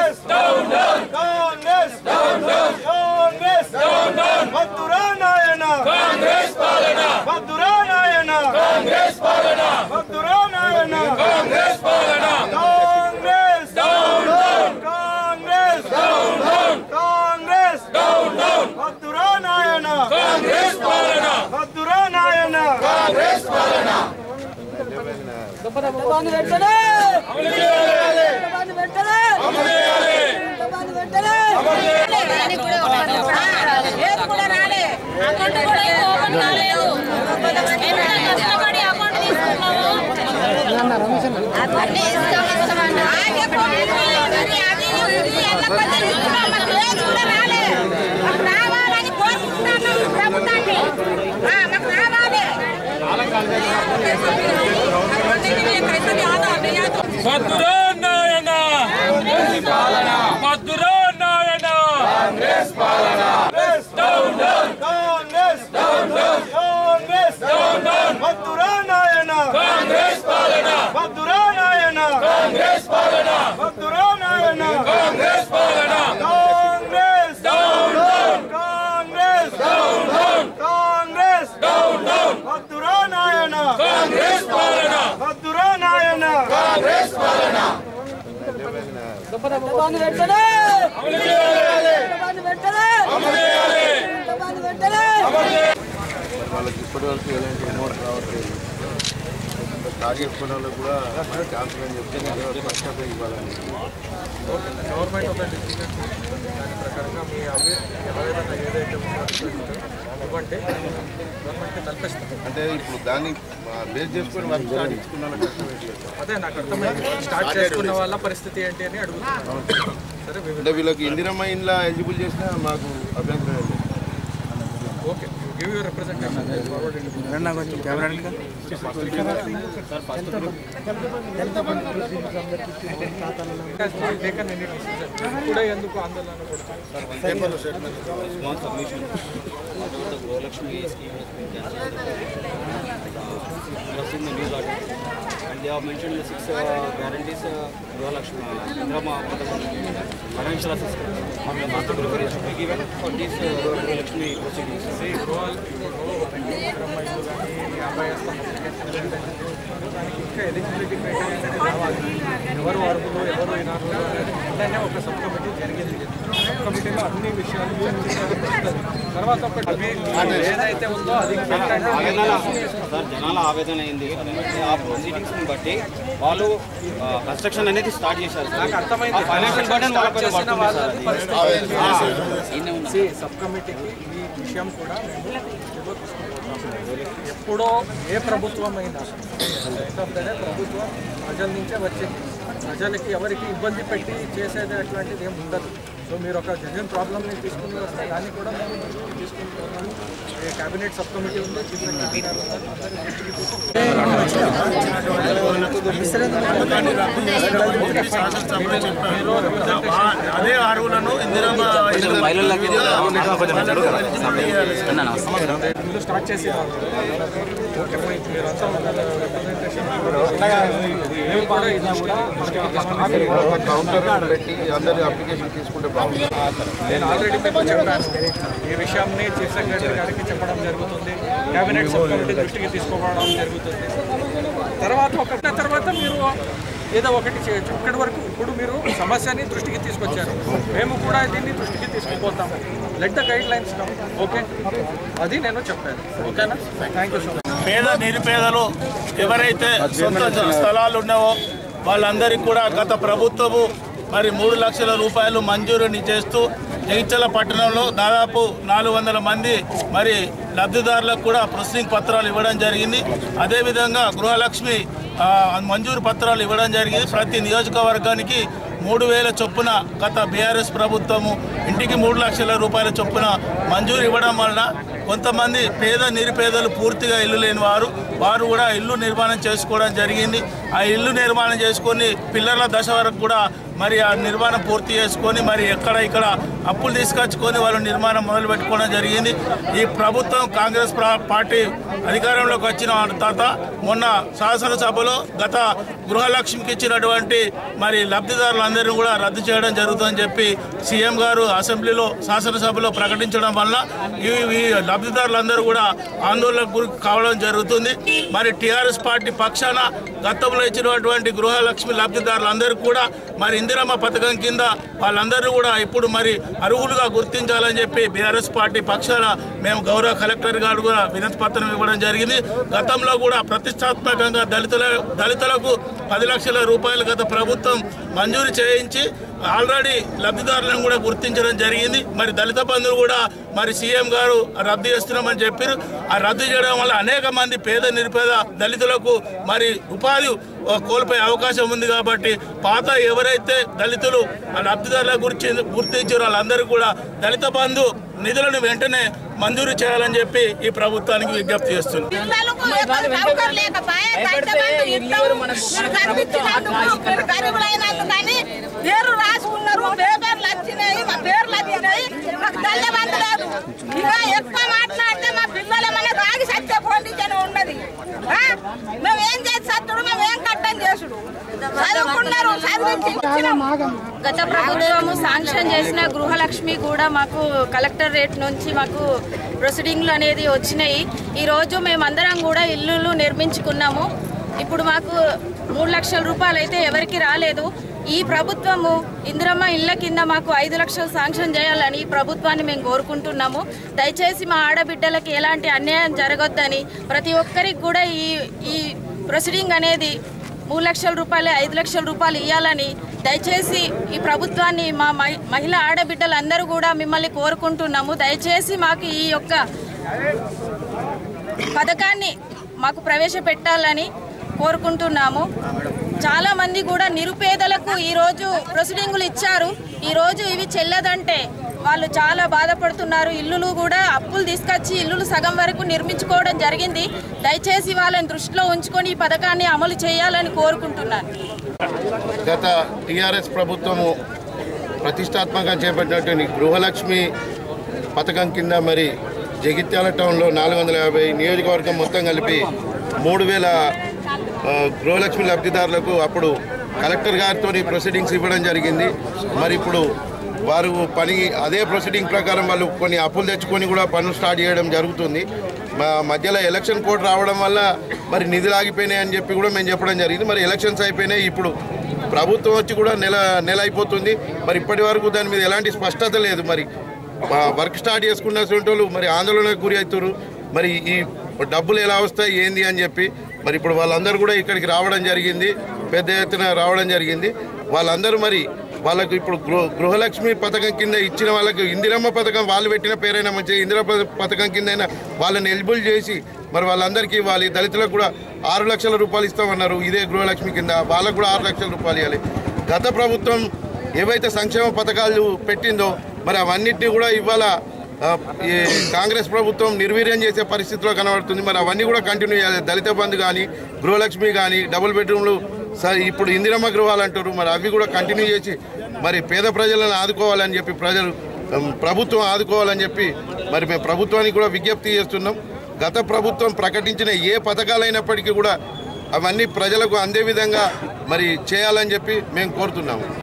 Congress down down Congress down down Congress down down వద్దురా నాయన కాంగ్రెస్ పాలన వద్దురా నాయన కాంగ్రెస్ పాలన వద్దురా నాయన కాంగ్రెస్ పాలన Congress down down Congress down down Congress down down వద్దురా నాయన కాంగ్రెస్ పాలన వద్దురా నాయన కాంగ్రెస్ పాలన బంధు వెంటనే బంధు వెంటనే బంధు వెంటనే ఏది కూడా రాలే అకౌంట్ కూడా ఇంకా ఓపెన్ కాలేదు ఎంత కష్టపడి అకౌంట్ తీసుకున్నాము అన్నీ ఇస్తాం ఇస్తామన్నా ఆగే పోలేదు. అది అది ఇది ఎల్ల పద్ధతి ఇస్తున్నాం. మాకు ఏది కూడా రాలే మాకు రావాలని కోరుకుంటున్నాను ప్రభుత్వాన్ని ఆ, మాకు రావాలి మధురా నాయన మధురా నాయన Congress down down Congress down down Congress down down వద్దురా నాయన కాంగ్రెస్ పాలన వద్దురా నాయన కాంగ్రెస్ పాలన వద్దురా నాయన కాంగ్రెస్ పాలన Congress down down Congress down down Congress down down వద్దురా నాయన కాంగ్రెస్ పాలన వద్దురా నాయన కాంగ్రెస్ పాలన బంధు వెంటనే బంధు వెంటనే బంధు వెంటనే వాళ్ళకి ఇప్పటి వరకు ఎలాంటి అమౌంట్ రావట్లేదు స్టార్ట్ చేసుకున్న వాళ్ళకి కూడా క్యాన్సిల్ అని చెప్తే నేను ఫస్ట్ ఇవ్వాలని గవర్నమెంట్ ఒక డిసిజన్ దాని ప్రకారంగా మీ అవి ఎవరైనా ఏదైతే ఉందో ఇవ్వండి గవర్నమెంట్కి కల్పిస్తాం అంటే ఇప్పుడు దాన్ని బేస్ చేసుకొని వర్క్ స్టార్ట్ చేసుకున్న వాళ్ళకి కష్టం ఏంటి సార్? అదే నాకు అర్థమైంది స్టార్ట్ చేసుకున్న వాళ్ళ పరిస్థితి ఏంటి అని అడుగుతున్నాను సరే we will- అంటే వీళ్ళకి ఇందిరమ్మ ఇంట్లో ఎలిజిబుల్ చేసినా మాకు అభ్యంతరం లేదు ఓకే గివ్ యూర్ రిప్రజెంటేషన్ ఇప్పుడే ఎందుకు ఆందోళన పడుతుంది small submission about the Golakshmi scheme has been cancelled. Uh, you have seen the news article. And they have mentioned the six uh, guarantees uh, Golakshmi, uh, Indrama, financial assistance. Master preference should be given for these uh, Golakshmi proceedings. See, గోవాల్ Indiramma ఇల్లు కానీ అబ్బాయి దానికి ఇంకా eligibility criteria అనేది రావాలి ఎవరు అర్హులు ఎవరు ఇనర్హులు అనేది మొన్ననే ఒక సబ్ కమిటీ జరిగింది సబ్ కమిటీలో అన్ని విషయాలు చర్చించాలి. తర్వాత ఒకటి అవి ఏదైతే ఉందో అది ఆవేదన సార్ జనాల ఆవేదన అయింది ఆ ప్రొసీడింగ్స్ ని బట్టి వాళ్ళు కన్స్ట్రక్షన్ అనేది స్టార్ట్ చేశారు నాకు అర్థమైంది ఫైనాన్షియల్ బర్డెన్ వాళ్ళ పైన చేసిన పడుతుంది వాళ్ళ సార్ అది. పరిస్థితి See, సబ్ కమిటీకి ఈ విషయం కూడా మేము దృష్టిలో తీసుకుంటున్నాం. ఎప్పుడో ఏ ప్రభుత్వం అయినా end of the day ప్రభుత్వం ప్రజల నుంచే వచ్చింది ప్రజలకి ఎవరికి ఇబ్బంది పెట్టి చేసేది అట్లాంటిది ఏం ఉండదు సో మీరు ఒక జడ్జన్ ప్రాబ్లమ్ని తీసుకుని వస్తే దాన్ని కూడా మేము దృష్టికి తీసుకుంటున్నాము ఈ కేబినెట్ సబ్ కమిటీ ఉంది చీఫ్ సెక్రటరీ గారు ఉన్నారు. అందరి దృష్టికి తీసుకుంటున్నాము. అదే అరువులను ఇందిరమ్మ ఇల్లు స్టార్ట్ చేసి ఓకే పోయి మీరంతా రిప్రజెంటేషన్ మేము కూడా ఇది కూడా మనకి కౌంటర్ పెట్టి అందరి అప్లికేషన్ తీసుకుంటే బాగుంటుంది నేను ఆల్రెడీ మీకు చెప్పాను ఈ విషయాన్ని చీఫ్ సెక్రటరీ గారికి చెప్పడం జరుగుతుంది కేబినెట్ సబ్ కమిటీ దృష్టికి తీసుకోవడం జరుగుతుంది తర్వాత ఒక తర్వాత మీరు ఏదో ఒకటి చేయొచ్చు ఇక్కడి వరకు ఇప్పుడు మీరు సమస్యని దృష్టికి తీసుకొచ్చారు మేము కూడా దీన్ని దృష్టికి తీసుకుపోతాము let the guidelines okay అది నేను చెప్పాను ఓకేనా థ్యాంక్ యూ సో మచ్ పేద నిరుపేదలు ఎవరైతే సొంత స్థలాలు ఉన్నావో వాళ్ళందరికీ కూడా గత ప్రభుత్వము మరి మూడు లక్షల రూపాయలు మంజూరుని చేస్తూ జగిత్యాల పట్టణంలో దాదాపు నాలుగు వందల మంది మరి లబ్ధిదారులకు కూడా ప్రొసెసింగ్ పత్రాలు ఇవ్వడం జరిగింది అదేవిధంగా గృహలక్ష్మి ఆ, మంజూరు పత్రాలు ఇవ్వడం జరిగింది ప్రతి నియోజకవర్గానికి మూడు వేల చొప్పున గత బీఆర్ఎస్ ప్రభుత్వము ఇంటికి మూడు లక్షల రూపాయల చొప్పున మంజూరు ఇవ్వడం వలన కొంతమంది పేద నిరుపేదలు పూర్తిగా ఇల్లు లేని వారు వారు కూడా ఇల్లు నిర్మాణం చేసుకోవడం జరిగింది ఆ ఇల్లు నిర్మాణం చేసుకొని పిల్లల దశ వరకు కూడా మరి ఆ నిర్మాణం పూర్తి చేసుకొని మరి ఎక్కడ ఇక్కడ అప్పులు తీసుకొచ్చుకొని వాళ్ళు నిర్మాణం మొదలు పెట్టుకోవడం జరిగింది ఈ ప్రభుత్వం కాంగ్రెస్ ప్రా- పార్టీ అధికారంలోకి వచ్చిన తర్వాత మొన్న శాసనసభలో గత గృహలక్ష్మికి ఇచ్చినటువంటి మరి లబ్ధిదారులందరినీ కూడా రద్దు చేయడం జరుగుతుందని చెప్పి సీఎం గారు అసెంబ్లీలో శాసనసభలో ప్రకటించడం వల్ల ఈ ఈ లబ్ధిదారులందరూ కూడా ఆందోళనకు గురి కావడం జరుగుతుంది మరి టీఆర్ఎస్ పార్టీ పక్షాన గతంలో ఇచ్చినటువంటి గృహలక్ష్మి లబ్ధిదారులందరూ కూడా మరి ఇందిరమ్మ పథకం కింద వాళ్ళందరూ కూడా ఇప్పుడు మరి అర్హులుగా గుర్తించాలని చెప్పి బీఆర్ఎస్ పార్టీ పక్షాన మేము గౌరవ కలెక్టర్ గారు కూడా వినతి పత్రం ఇవ్వడం జరిగింది గతంలో కూడా ప్రతిష్టాత్మకంగా దళితుల దళితులకు పది లక్షల రూపాయలు గత ప్రభుత్వం మంజూరు చేయించి ఆల్రెడీ లబ్ధిదారులను కూడా గుర్తించడం జరిగింది మరి దళిత బంధువులు కూడా మరి సీఎం గారు రద్దు చేస్తున్నామని చెప్పారు ఆ రద్దు చేయడం వల్ల అనేక మంది పేద నిరుపేద దళితులకు మరి ఉపాధి ఆ, కోల్పోయే అవకాశం ఉంది కాబట్టి పాత ఎవరైతే దళితులు ఆ లబ్ధిదారుల గురించి గుర్తించారో వాళ్ళందరూ కూడా దళిత బంధు నిధులను వెంటనే మంజూరు చేయాలని చెప్పి ఈ ప్రభుత్వానికి విజ్ఞప్తి చేస్తున్నాం పిల్లలకు ఎవరు సౌకర్యం లేకపోయే కష్టపడి ఇస్తాం. మీరు కనిపించినందుకు, మీరు గరీబులైనందుకని పేరు రాసుకున్నారు పేపర్లు వచ్చినాయి మా పేర్లు వచ్చినాయి మాకు ధన్యవాదాలు లేదు ఇంకా ఎక్కువ మాట్లాడితే మా పిల్లలు మన రాగి సత్య పొందించని ఉన్నది ఆ? మేము ఏం చేసి సత్తుడు మేము ఏం కట్టం చేసుడు చదువుకున్నారు చదివించి ఇచ్చినాం. గత ప్రభుత్వము శాంక్షన్ చేసిన గృహలక్ష్మి కూడా మాకు కలెక్టర్ రేట్ నుంచి మాకు ప్రొసీడింగ్లు అనేది వచ్చినాయి ఈరోజు మేమందరం కూడా ఇల్లులు నిర్మించుకున్నాము ఇప్పుడు మాకు మూడు లక్షల రూపాయలు అయితే ఎవరికి రాలేదు ఈ ప్రభుత్వము ఇందిరమ్మ ఇళ్ళ కింద మాకు ఐదు లక్షలు శాంక్షన్ చేయాలని ఈ ప్రభుత్వాన్ని మేము కోరుకుంటున్నాము దయచేసి మా ఆడబిడ్డలకి ఎలాంటి అన్యాయం జరగొద్దని ప్రతి ఒక్కరికి కూడా ఈ ఈ ప్రొసీడింగ్ అనేది మూడు లక్షల రూపాయలు ఐదు లక్షల రూపాయలు ఇవ్వాలని దయచేసి ఈ ప్రభుత్వాన్ని మా మహి- మహిళా ఆడబిడ్డలందరూ కూడా మిమ్మల్ని కోరుకుంటున్నాము దయచేసి మాకు ఈ యొక్క పథకాన్ని మాకు ప్రవేశపెట్టాలని కోరుకుంటున్నాము చాలా మంది కూడా నిరుపేదలకు ఈరోజు ప్రొసీడింగులు ఇచ్చారు ఈరోజు ఇవి చెల్లదంటే వాళ్ళు చాలా బాధపడుతున్నారు ఇల్లులు కూడా అప్పులు తీసుకొచ్చి ఇల్లులు సగం వరకు నిర్మించుకోవడం జరిగింది దయచేసి వాళ్ళని దృష్టిలో ఉంచుకొని ఈ పథకాన్ని అమలు చేయాలని కోరుకుంటున్నాను గత టీఆర్ఎస్ ప్రభుత్వము ప్రతిష్టాత్మకంగా చేపట్టినటువంటి గృహలక్ష్మి పథకం కింద మరి జగిత్యాల టౌన్లో నాలుగు వందల యాభై నియోజకవర్గం మొత్తం కలిపి మూడు వేల ఆ, గృహలక్ష్మి లబ్ధిదారులకు అప్పుడు కలెక్టర్ గారితో ప్రొసీడింగ్స్ ఇవ్వడం జరిగింది మరి ఇప్పుడు వారు పని అదే ప్రొసీడింగ్ ప్రకారం వాళ్ళు కొన్ని అప్పులు తెచ్చుకొని కూడా పనులు స్టార్ట్ చేయడం జరుగుతుంది మా మధ్యలో ఎలక్షన్ కోడ్ రావడం వల్ల మరి నిధులు ఆగిపోయినాయి అని చెప్పి కూడా మేము చెప్పడం జరిగింది మరి ఎలక్షన్స్ అయిపోయినాయి ఇప్పుడు ప్రభుత్వం వచ్చి కూడా నెల నెల అయిపోతుంది మరి ఇప్పటి వరకు దాని మీద ఎలాంటి స్పష్టత లేదు మరి ఆ, వర్క్ స్టార్ట్ చేసుకున్న వాళ్ళు మరి ఆందోళనకు గురి అవుతారు మరి ఈ డబ్బులు ఎలా వస్తాయి ఏంది అని చెప్పి మరి ఇప్పుడు వాళ్ళందరూ కూడా ఇక్కడికి రావడం జరిగింది పెద్ద ఎత్తున రావడం జరిగింది వాళ్ళందరూ మరి వాళ్ళకు ఇప్పుడు గృహ గృహలక్ష్మి పథకం కింద ఇచ్చిన వాళ్ళకు ఇందిరమ్మ పథకం వాళ్ళు పెట్టిన పేరైనా మంచిది ఇందిరా ప- పథకం కింద అయినా వాళ్ళని ఎలిజిబుల్ చేసి మరి వాళ్ళందరికీ వాళ్ళ దళితులకు కూడా ఆరు లక్షల రూపాయలు ఇస్తామన్నారు ఇదే గృహలక్ష్మి కింద వాళ్ళకు కూడా ఆరు లక్షల రూపాయలు ఇవ్వాలి గత ప్రభుత్వం ఏవైతే సంక్షేమ పథకాలు పెట్టిందో మరి అవన్నిటిని కూడా ఇవాళ ఆ, ఈ కాంగ్రెస్ ప్రభుత్వం నిర్వీర్యం చేసే పరిస్థితిలో కనబడుతుంది మరి అవన్నీ కూడా కంటిన్యూ చేయాలి దళిత బంధు కానీ గృహలక్ష్మి కానీ డబుల్ బెడ్రూమ్లు స- ఇప్పుడు ఇందిరమ్మ గృహాలు అంటారు మరి అవి కూడా కంటిన్యూ చేసి మరి పేద ప్రజలను ఆదుకోవాలని చెప్పి ప్రజలు ఉమ్, ప్రభుత్వం ఆదుకోవాలని చెప్పి మరి మేము ప్రభుత్వానికి కూడా విజ్ఞప్తి చేస్తున్నాం గత ప్రభుత్వం ప్రకటించిన ఏ పథకాలైనప్పటికీ కూడా అవన్నీ ప్రజలకు అందే విధంగా మరి చేయాలని చెప్పి మేము కోరుతున్నాము